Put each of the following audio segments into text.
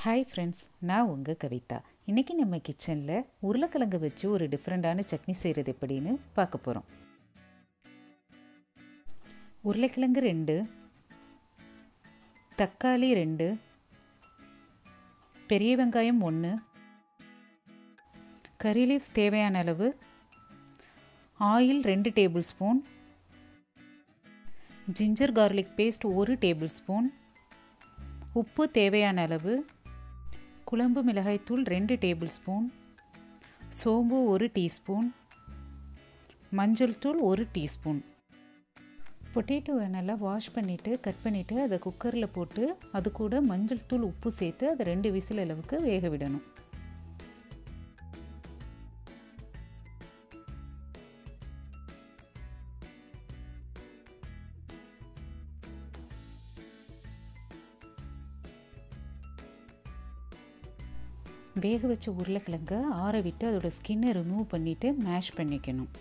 hi friends நான் உங்கள் கவிதா இன்றைக்கி நம்ம கிச்சனில் உருளைக்கிழங்கு வச்சு ஒரு டிஃப்ரெண்ட்டான சட்னி செய்கிறது எப்படின்னு பார்க்க போகிறோம் உருளைக்கிழங்கு ரெண்டு தக்காளி ரெண்டு பெரிய வெங்காயம் ஒன்று கறி லீவ்ஸ் தேவையான அளவு ஆயில் ரெண்டு tablespoon ginger garlic paste ஒரு டேபிள் ஸ்பூன் உப்பு தேவையான அளவு குழம்பு மிளகாய்த்தூள் ரெண்டு டேபிள் ஸ்பூன் சோம்பு ஒரு டீஸ்பூன் மஞ்சள் தூள் ஒரு டீஸ்பூன் பொட்டேட்டோவை நல்லா வாஷ் பண்ணிவிட்டு கட் பண்ணிவிட்டு அதை குக்கரில் போட்டு அது கூட மஞ்சள் தூள் உப்பு சேர்த்து அதை ரெண்டு விசில் அளவுக்கு வேக விடணும் வேக வச்ச உருளைக்கிழங்க ஆற விட்டு அதோட ஸ்கின்னை ரிமூவ் பண்ணிவிட்டு மேஷ் பண்ணிக்கணும்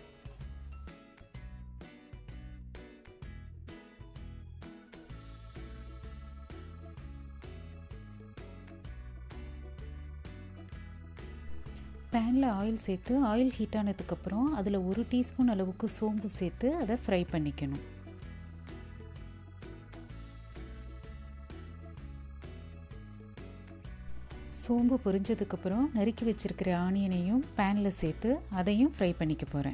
பேனில் ஆயில் சேர்த்து ஆயில் ஹீட் ஆனதுக்கப்புறம் அதில் ஒரு டீஸ்பூன் அளவுக்கு சோம்பு சேர்த்து அதை ஃப்ரை பண்ணிக்கணும் சோம்பு பொரிஞ்சதுக்கப்புறம் நறுக்கி வச்சுருக்கிற ஆனியனையும் பேனில் சேர்த்து அதையும் ஃப்ரை பண்ணிக்க போகிறேன்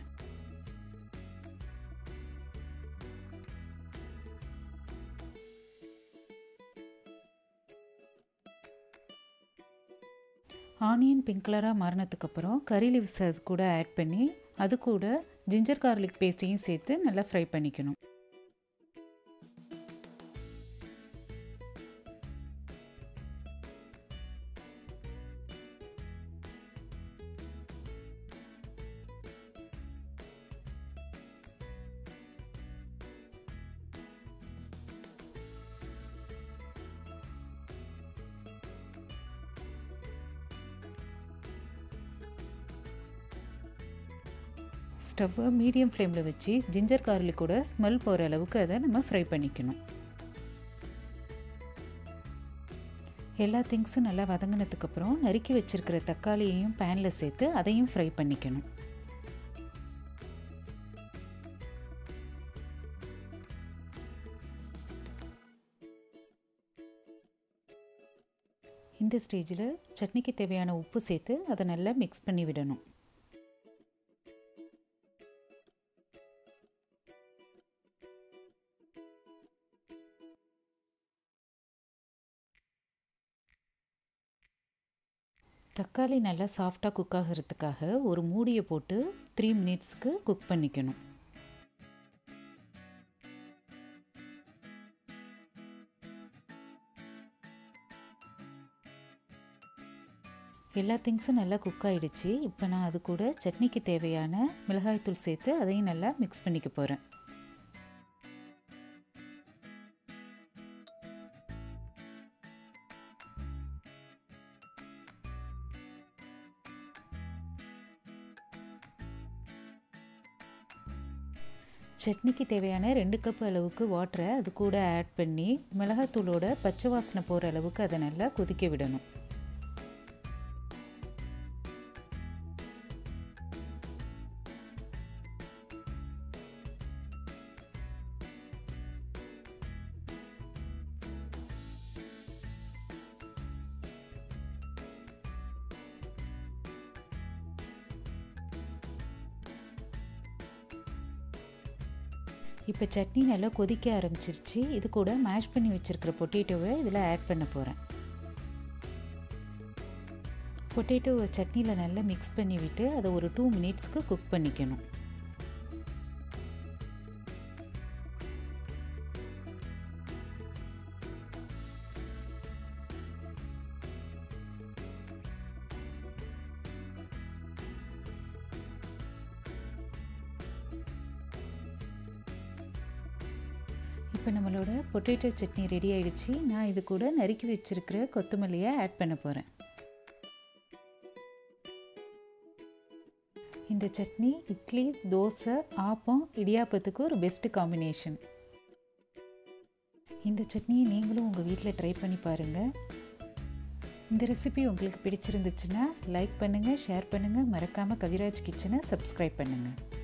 ஆனியன் பிங்க் கலராக மாறினதுக்கப்புறம் கறி லீவ்ஸ் அது கூட ஆட் பண்ணி அது கூட ஜிஞ்சர் கார்லிக் பேஸ்ட்டையும் சேர்த்து நல்லா ஃப்ரை பண்ணிக்கணும் ஸ்டவ்வை மீடியம் ஃப்ளேமில் வச்சு ஜிஞ்சர் கார்லிக் கூட ஸ்மெல் போகிற அளவுக்கு அதை நம்ம ஃப்ரை பண்ணிக்கணும் எல்லா திங்ஸும் நல்லா வதங்கினதுக்கப்புறம் நறுக்கி வச்சுருக்கிற தக்காளியையும் பேனில் சேர்த்து அதையும் ஃப்ரை பண்ணிக்கணும் இந்த ஸ்டேஜில் சட்னிக்கு தேவையான உப்பு சேர்த்து அதை நல்லா மிக்ஸ் பண்ணி விடணும் தக்காளி நல்லா சாஃப்டாக குக் ஆகிறதுக்காக ஒரு மூடியை போட்டு த்ரீ மினிட்ஸ்க்கு குக் பண்ணிக்கணும் எல்லா திங்ஸும் நல்லா குக் ஆகிடுச்சு இப்போ நான் அது கூட சட்னிக்கு தேவையான மிளகாய்த்தூள் சேர்த்து அதையும் நல்லா மிக்ஸ் பண்ணிக்க போகிறேன் சட்னிக்கு தேவையான ரெண்டு கப் அளவுக்கு வாட்டரை அது கூட ஆட் பண்ணி மிளகாத்தூளோட பச்சை வாசனை போகிற அளவுக்கு அதை நல்லா கொதிக்க விடணும் இப்போ சட்னி நல்லா கொதிக்க ஆரம்பிச்சிருச்சு இது கூட மேஷ் பண்ணி வச்சுருக்கிற பொட்டேட்டோவை இதில் ஆட் பண்ண போகிறேன் பொட்டேட்டோவை சட்னியில் நல்லா மிக்ஸ் பண்ணி விட்டு அதை ஒரு டூ மினிட்ஸ்க்கு குக் பண்ணிக்கணும் இப்போ நம்மளோட பொட்டேட்டோ சட்னி ரெடி ஆயிடுச்சு நான் இது கூட நறுக்கி வச்சுருக்கிற கொத்தமல்லியை ஆட் பண்ண போகிறேன் இந்த சட்னி இட்லி தோசை ஆப்பம் இடியாப்பத்துக்கு ஒரு பெஸ்ட்டு காம்பினேஷன் இந்த சட்னியை நீங்களும் உங்கள் வீட்டில் ட்ரை பண்ணி பாருங்கள் இந்த ரெசிபி உங்களுக்கு பிடிச்சிருந்துச்சுன்னா லைக் பண்ணுங்கள் ஷேர் பண்ணுங்கள் மறக்காமல் கவிராஜ் கிச்சனை சப்ஸ்கிரைப் பண்ணுங்கள்